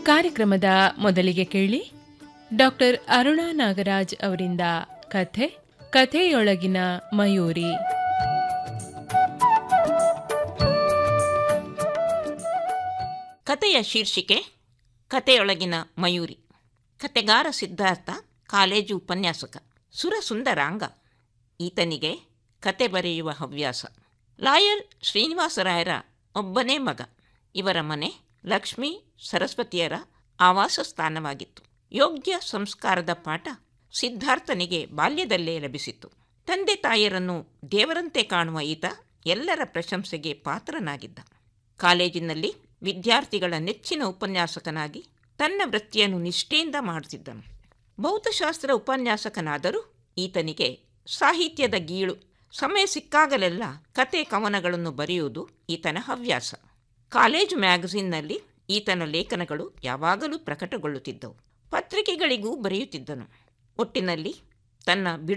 ಕಾರ್ಯಕ್ರಮದ ಮೊದಲಿಗೆ ಕೇಳಿ ಡಾಕ್ಟರ್ ಅರುಣಾ ನಾಗರಾಜ್ ಅವರಿಂದ ಕಥೆ ಕಥೆಯೊಳಗಿನ ಮಯೂರಿ ಕಥೆಯ ಶೀರ್ಷಿಕೆ ಕಥೆಯೊಳಗಿನ ಮಯೂರಿ ಕತೆಗಾರ ಸಿದ್ಧಾರ್ಥ ಕಾಲೇಜು ಉಪನ್ಯಾಸಕ ಸುರಸುಂದರಾಂಗ ಈತನಿಗೆ ಕತೆ ಬರೆಯುವ ಹವ್ಯಾಸ ಲಾಯರ್ ಶ್ರೀನಿವಾಸರಾಯರ ಒಬ್ಬನೇ ಮಗ ಇವರ ಮನೆ ಲಕ್ಷ್ಮೀ ಸರಸ್ವತಿಯರ ಆವಾಸ ಸ್ಥಾನವಾಗಿತ್ತು ಯೋಗ್ಯ ಸಂಸ್ಕಾರದ ಪಾಠ ಸಿದ್ಧಾರ್ಥನಿಗೆ ಬಾಲ್ಯದಲ್ಲೇ ಲಭಿಸಿತ್ತು ತಂದೆ ತಾಯಿಯರನ್ನು ದೇವರಂತೆ ಕಾಣುವ ಈತ ಎಲ್ಲರ ಪ್ರಶಂಸೆಗೆ ಪಾತ್ರನಾಗಿದ್ದ ಕಾಲೇಜಿನಲ್ಲಿ ವಿದ್ಯಾರ್ಥಿಗಳ ನೆಚ್ಚಿನ ಉಪನ್ಯಾಸಕನಾಗಿ ತನ್ನ ವೃತ್ತಿಯನ್ನು ನಿಷ್ಠೆಯಿಂದ ಮಾಡುತ್ತಿದ್ದನು ಭೌತಶಾಸ್ತ್ರ ಉಪನ್ಯಾಸಕನಾದರೂ ಈತನಿಗೆ ಸಾಹಿತ್ಯದ ಗೀಳು ಸಮಯ ಸಿಕ್ಕಾಗಲೆಲ್ಲ ಕತೆ ಕವನಗಳನ್ನು ಬರೆಯುವುದು ಈತನ ಹವ್ಯಾಸ ಕಾಲೇಜು ಮ್ಯಾಗಝಿನ್ನಲ್ಲಿ ಈತನ ಲೇಖನಗಳು ಯಾವಾಗಲೂ ಪ್ರಕಟಗೊಳ್ಳುತ್ತಿದ್ದವು ಪತ್ರಿಕೆಗಳಿಗೂ ಬರೆಯುತ್ತಿದ್ದನು ಒಟ್ಟಿನಲ್ಲಿ ತನ್ನ